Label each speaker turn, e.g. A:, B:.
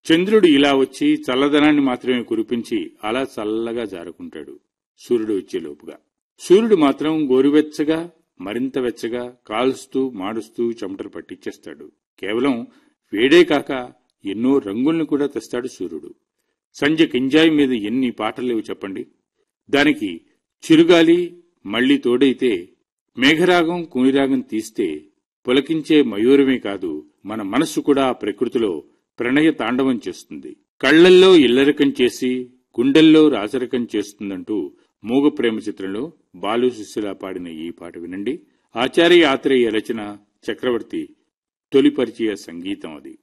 A: చంద్రుడు ఇలా వచ్చి చల్లదనాన్ని మాత్రమే కురిపించి అలా చల్లగా జారుకుంటాడు సూర్యుడు వచ్చే లోపుగా సూర్యుడు మాత్రం గోరువెచ్చగా మరింత వెచ్చగా కాల్స్తూ మాడుస్తూ చెమటలు పట్టించేస్తాడు కేవలం వేడే కాక ఎన్నో రంగుల్ని కూడా తెస్తాడు సూర్యుడు సంజయ్ కింజాయి మీద ఎన్ని పాటలు లేవు చెప్పండి దానికి చిరుగాలి మళ్లీ తోడైతే మేఘరాగం కూనిరాగం తీస్తే పులకించే మయూరమే కాదు మన మనస్సు కూడా ఆ ప్రకృతిలో ప్రణయ తాండవం చేస్తుంది కళ్లల్లో ఇల్లరకం చేసి గుండెల్లో రాజరకం చేస్తుందంటూ మూగ ప్రేమ చిత్రంలో బాలు సుశీల పాడిన ఈ పాట వినండి ఆచార్య ఆత్రేయ రచన చక్రవర్తి తొలి పరిచయ సంగీతం అది